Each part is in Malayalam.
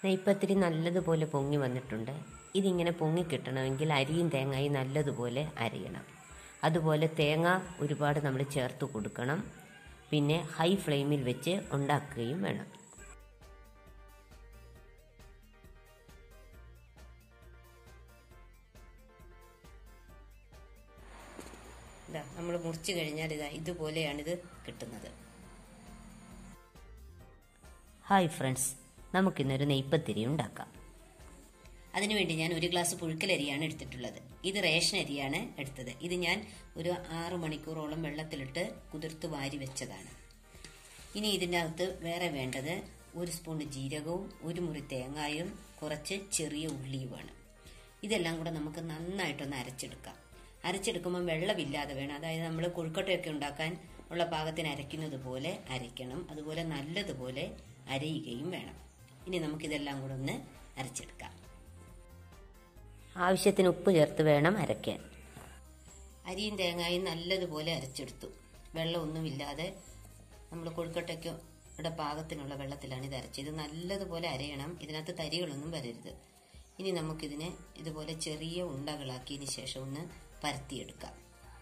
നെയ്പ്പത്തിരി നല്ലതുപോലെ പൊങ്ങി വന്നിട്ടുണ്ട് ഇതിങ്ങനെ പൊങ്ങി കിട്ടണമെങ്കിൽ അരിയും തേങ്ങയും നല്ലതുപോലെ അരയണം അതുപോലെ തേങ്ങ ഒരുപാട് നമ്മൾ ചേർത്ത് കൊടുക്കണം പിന്നെ ഹൈ ഫ്ലെയിമിൽ വെച്ച് ഉണ്ടാക്കുകയും വേണം ഇതാ നമ്മൾ മുറിച്ച് കഴിഞ്ഞാൽ ഇതാ ഇതുപോലെയാണിത് കിട്ടുന്നത് ഹായ് ഫ്രണ്ട്സ് നമുക്കിന്നൊരു നെയ്പ്പത്തിരി ഉണ്ടാക്കാം അതിനുവേണ്ടി ഞാൻ ഒരു ഗ്ലാസ് പുഴുക്കലരിയാണ് എടുത്തിട്ടുള്ളത് ഇത് റേഷൻ അരിയാണ് എടുത്തത് ഇത് ഞാൻ ഒരു ആറു മണിക്കൂറോളം വെള്ളത്തിലിട്ട് കുതിർത്ത് വാരി വെച്ചതാണ് ഇനി ഇതിൻ്റെ അകത്ത് വേറെ വേണ്ടത് ഒരു സ്പൂൺ ജീരകവും ഒരു മുറി തേങ്ങായും കുറച്ച് ചെറിയ ഉള്ളിയുമാണ് ഇതെല്ലാം കൂടെ നമുക്ക് നന്നായിട്ടൊന്ന് അരച്ചെടുക്കാം അരച്ചെടുക്കുമ്പോൾ വെള്ളമില്ലാതെ വേണം അതായത് നമ്മൾ കൊഴുക്കട്ടയൊക്കെ ഉണ്ടാക്കാൻ ഉള്ള പാകത്തിന് അരയ്ക്കുന്നത് പോലെ അരയ്ക്കണം അതുപോലെ നല്ലതുപോലെ അരയുകയും വേണം ഇനി നമുക്കിതെല്ലാം കൂടെ ഒന്ന് അരച്ചെടുക്കാം ആവശ്യത്തിന് ഉപ്പ് ചേർത്ത് വേണം അരയ്ക്കാൻ അരിയും തേങ്ങായും നല്ലതുപോലെ അരച്ചെടുത്തു വെള്ളമൊന്നുമില്ലാതെ നമ്മൾ കൊഴുക്കട്ടയ്ക്ക് ഇവിടെ പാകത്തിനുള്ള വെള്ളത്തിലാണ് ഇത് അരച്ചത് ഇത് നല്ലതുപോലെ അരയണം ഇതിനകത്ത് തരികളൊന്നും വരരുത് ഇനി നമുക്കിതിനെ ഇതുപോലെ ചെറിയ ഉണ്ടകളാക്കിയതിന് ശേഷം ഒന്ന് പരത്തിയെടുക്കാം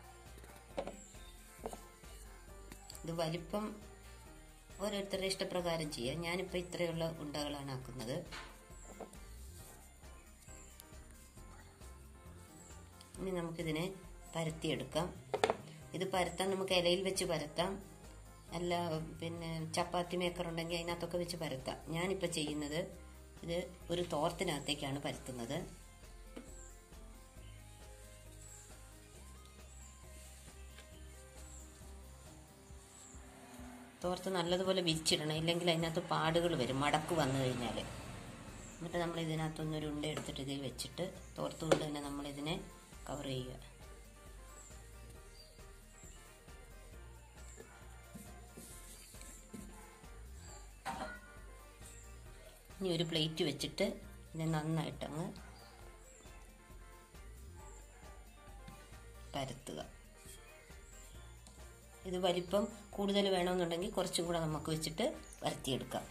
ഇത് വലിപ്പം ഓരോരുത്തരുടെ ഇഷ്ടപ്രകാരം ചെയ്യാം ഞാനിപ്പോൾ ഇത്രയുള്ള ഉണ്ടകളാണ് ആക്കുന്നത് ഇനി നമുക്കിതിനെ പരത്തിയെടുക്കാം ഇത് പരത്താൻ നമുക്ക് ഇലയിൽ വെച്ച് പരത്താം അല്ല പിന്നെ ചപ്പാത്തി മേക്കർ ഉണ്ടെങ്കിൽ അതിനകത്തൊക്കെ വെച്ച് പരത്താം ഞാനിപ്പോൾ ചെയ്യുന്നത് ഇത് ഒരു തോർത്തിനകത്തേക്കാണ് പരത്തുന്നത് തോർത്ത് നല്ലതുപോലെ വിരിച്ചിടണം ഇല്ലെങ്കിൽ അതിനകത്ത് പാടുകൾ വരും മടക്ക് വന്നു കഴിഞ്ഞാൽ എന്നിട്ട് നമ്മൾ ഇതിനകത്തൊന്നൊരു ഉണ്ട എടുത്തിട്ട് ഇതിൽ വെച്ചിട്ട് തോർത്ത് കൊണ്ട് തന്നെ നമ്മളിതിനെ കവർ ചെയ്യുക ഇനി ഒരു പ്ലേറ്റ് വെച്ചിട്ട് ഇതിനെ നന്നായിട്ടങ്ങ് പരത്തുക ഇത് വലിപ്പം കൂടുതൽ വേണമെന്നുണ്ടെങ്കിൽ കുറച്ചും കൂടെ നമുക്ക് വെച്ചിട്ട് പരത്തിയെടുക്കാം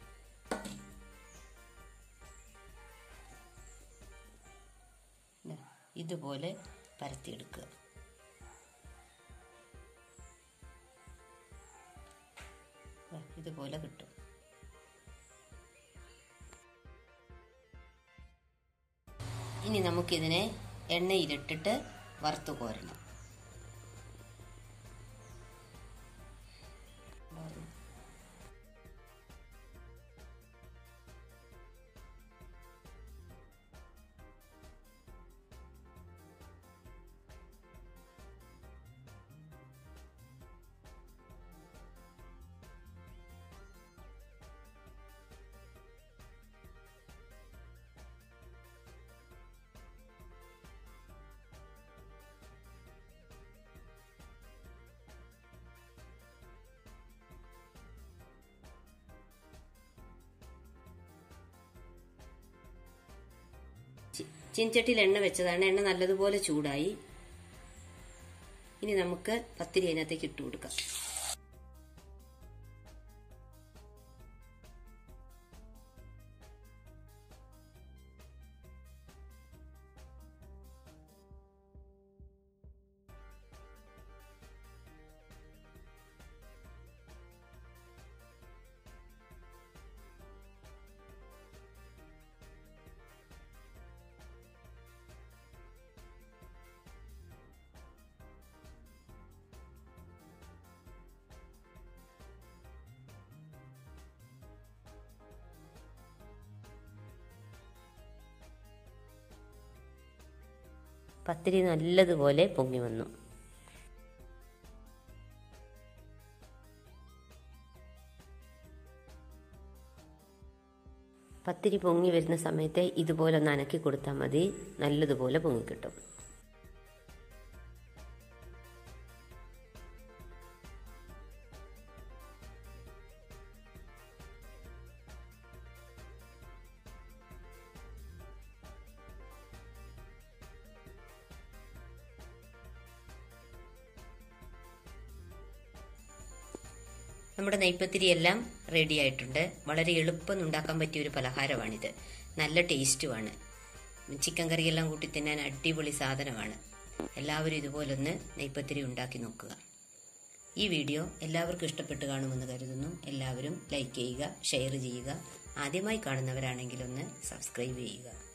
ഇതുപോലെ പരത്തിയെടുക്കുക ഇതുപോലെ കിട്ടും ഇനി നമുക്കിതിനെ എണ്ണയിലിട്ടിട്ട് വറുത്ത് കോരണം ചീൻചട്ടിയിൽ എണ്ണ വെച്ചതാണ് എണ്ണ നല്ലതുപോലെ ചൂടായി ഇനി നമുക്ക് പത്തിരി അതിനകത്തേക്ക് ഇട്ട് കൊടുക്കാം പത്തിരി നല്ലതുപോലെ പൊങ്ങി വന്നു പത്തിരി പൊങ്ങി വരുന്ന സമയത്ത് ഇതുപോലെ ഒന്ന് അനക്കി കൊടുത്താൽ മതി നല്ലതുപോലെ പൊങ്ങിക്കിട്ടും നമ്മുടെ നെയ്പ്പത്തിരി എല്ലാം റെഡി ആയിട്ടുണ്ട് വളരെ എളുപ്പം ഉണ്ടാക്കാൻ പറ്റിയ ഒരു പലഹാരമാണിത് നല്ല ടേസ്റ്റുമാണ് ചിക്കൻ കറിയെല്ലാം കൂട്ടി തിന്നാൻ അടിപൊളി സാധനമാണ് എല്ലാവരും ഇതുപോലൊന്ന് നെയ്പ്പത്തിരി ഉണ്ടാക്കി നോക്കുക ഈ വീഡിയോ എല്ലാവർക്കും ഇഷ്ടപ്പെട്ട് കാണുമെന്ന് കരുതുന്നു എല്ലാവരും ലൈക്ക് ചെയ്യുക ഷെയർ ചെയ്യുക ആദ്യമായി കാണുന്നവരാണെങ്കിൽ ഒന്ന് സബ്സ്ക്രൈബ് ചെയ്യുക